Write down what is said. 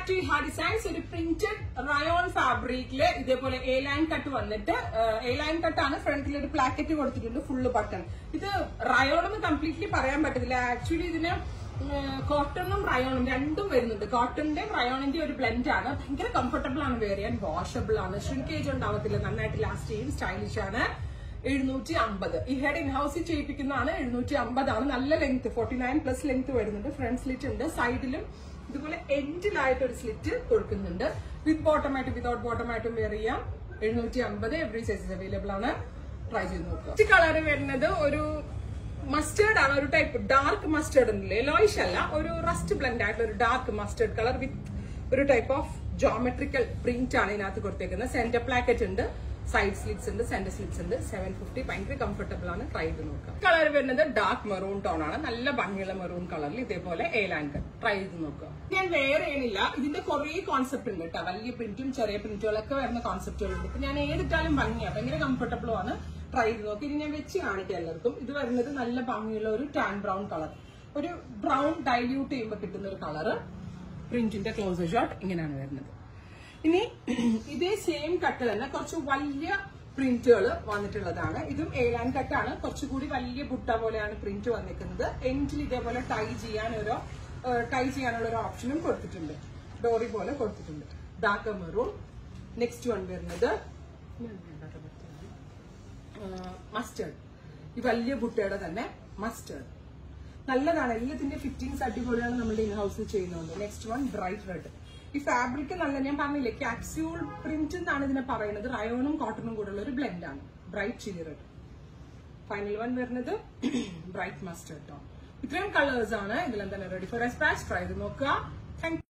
to ഹാ designs ഒരു printed rayon ഫാബ്രിക്കില് ഇതേപോലെ എ ലൈൻ കട്ട് വന്നിട്ട് എ ലൈൻ കട്ടാണ് ഫ്രണ്ടിൽ ഒരു പ്ലാക്കറ്റ് കൊടുത്തിട്ടുണ്ട് ഫുള്ള് ബട്ടൺ ഇത് റയോൺ എന്ന് കംപ്ലീറ്റ്ലി പറയാൻ പറ്റത്തില്ല ആക്ച്വലി ഇതിന് കോട്ടണും റയോണും രണ്ടും വരുന്നുണ്ട് കോട്ടണിന്റെയും റയോണിന്റെയും ഒരു ബ്ലെൻഡ് ആണ് ഭയങ്കര കംഫർട്ടബിൾ ആണ് വെയർ ചെയ്യാൻ വാഷബിൾ ആണ് ഷ്രിങ്കേജ് ഉണ്ടാവത്തില്ല നന്നായിട്ട് ലാസ്റ്റ് ചെയ്യും സ്റ്റൈലിഷ് ആണ് എഴുന്നൂറ്റി അമ്പത് ഈ ഹെഡ് ഇൻ ഹൗസിൽ ചെയ്യിപ്പിക്കുന്നതാണ് എഴുന്നൂറ്റി അമ്പതാണ് നല്ല length forty nine plus length വരുന്നുണ്ട് ഫ്രണ്ട് സ്ലിറ്റ് ഉണ്ട് സൈഡിലും ഇതുപോലെ എൻഡിലായിട്ട് ഒരു സ്ലിറ്റ് കൊടുക്കുന്നുണ്ട് വിത്ത് ബോട്ടമായിട്ടും വിതൗട്ട് ബോട്ടമായിട്ടും വെയർ ചെയ്യാം എഴുന്നൂറ്റി അമ്പത് എവറി സൈസസ് അവൈലബിൾ ആണ് ട്രൈ ചെയ്ത് നോക്കുക കളർ വരുന്നത് ഒരു മസ്റ്റേർഡ് ആണ് ഒരു ടൈപ്പ് ഡാർക്ക് മസ്റ്റേർഡ് ഉണ്ടല്ലേ ലോയിഷ് അല്ല ഒരു റസ്റ്റ് ബ്ലെൻഡ് ആയിട്ടുള്ള ഒരു ഡാർക്ക് മസ്റ്റേർഡ് കളർ വിത്ത് ഒരു ടൈപ്പ് ഓഫ് ജോമെട്രിക്കൽ പ്രിന്റ് ആണ് ഇതിനകത്ത് കൊടുത്തേക്കുന്നത് സെന്റർ പ്ലാക്കറ്റ് ഉണ്ട് സൈഡ് സ്ലിറ്റ്സ് ഉണ്ട് സെന്റർ സ്ലിറ്റ്സ് ഉണ്ട് സെവൻ ഫിഫ്റ്റി ഭയങ്കര കംഫർട്ടബിൾ ആണ് ട്രൈ ചെയ്ത് നോക്കാം കളർ വരുന്നത് ഡാർക്ക് മെറൂൺ ടോൺ ആണ് നല്ല ഭംഗിയുള്ള മെറൂൺ കളറിൽ ഇതേപോലെ ഏലാൻഡ് ട്രൈ ചെയ്ത് നോക്കുക ഞാൻ വേറെ ചെയ്യണില്ല ഇതിന്റെ കുറെ കോൺസെപ്റ്റ് ഉണ്ട് കേട്ടോ വലിയ പ്രിന്റും ചെറിയ പ്രിന്റുകളൊക്കെ വരുന്ന കോൺസെപ്റ്റുകളുണ്ട് ഇപ്പൊ ഞാൻ ഏതിട്ടാലും ഭംഗിയാണ് ഭയങ്കര കംഫർട്ടബിളും ആണ് ട്രൈ ചെയ്ത് നോക്കി ഇനി ഞാൻ വെച്ച് കാണിക്കാം എല്ലാവർക്കും ഇത് വരുന്നത് നല്ല ഭംഗിയുള്ള ഒരു ടാൻ ബ്രൗൺ കളർ ഒരു ബ്രൗൺ ഡൈല്യൂട്ട് ചെയ്യുമ്പോൾ കിട്ടുന്ന ഒരു കളറ് പ്രിന്റിന്റെ ക്ലോസ് ഷോട്ട് ഇങ്ങനെയാണ് വരുന്നത് ഇനി ഇതേ സെയിം കട്ട് തന്നെ കുറച്ച് വലിയ പ്രിന്റുകൾ വന്നിട്ടുള്ളതാണ് ഇതും ഏഴാൻ കട്ടാണ് കുറച്ചുകൂടി വലിയ ബുട്ട പോലെയാണ് പ്രിന്റ് വന്നിരിക്കുന്നത് എൻഡിൽ ഇതേപോലെ ടൈ ചെയ്യാൻ ഒരു ടൈ ചെയ്യാനുള്ള ഒരു ഓപ്ഷനും കൊടുത്തിട്ടുണ്ട് ഡോറി പോലെ കൊടുത്തിട്ടുണ്ട് ഡാർക്ക് മെറൂൺ നെക്സ്റ്റ് വൺ വരുന്നത് മസ്റ്റേർഡ് ഈ വലിയ ബുട്ടയുടെ തന്നെ മസ്റ്റേർഡ് നല്ലതാണ് എല്ലാത്തിന്റെ ഫിറ്റിംഗ്സ് അടിപൊളിയാണ് നമ്മുടെ ഇൻ ഹൗസിൽ ചെയ്യുന്നത് നെക്സ്റ്റ് വൺ ബ്രൈറ്റ് റെഡ് ഈ ഫാബ്രിക് നല്ല ഞാൻ പറഞ്ഞില്ലേ ക്യാപ്സ്യൂൾ പ്രിന്റ് എന്നാണ് ഇതിനെ പറയുന്നത് റയോണും കോട്ടണും കൂടെ ഉള്ള ഒരു ബ്ലെൻഡ് ആണ് bright chilli red final one വരുന്നത് ബ്രൈറ്റ് മസ്റ്റേർഡ് ടോൺ ഇത്രയും കളേഴ്സ് ആണ് ഇതിലെന്താണ് റെഡി ഫോർ എസ്പാച്ച് ട്രൈ ചെയ്ത് നോക്കുക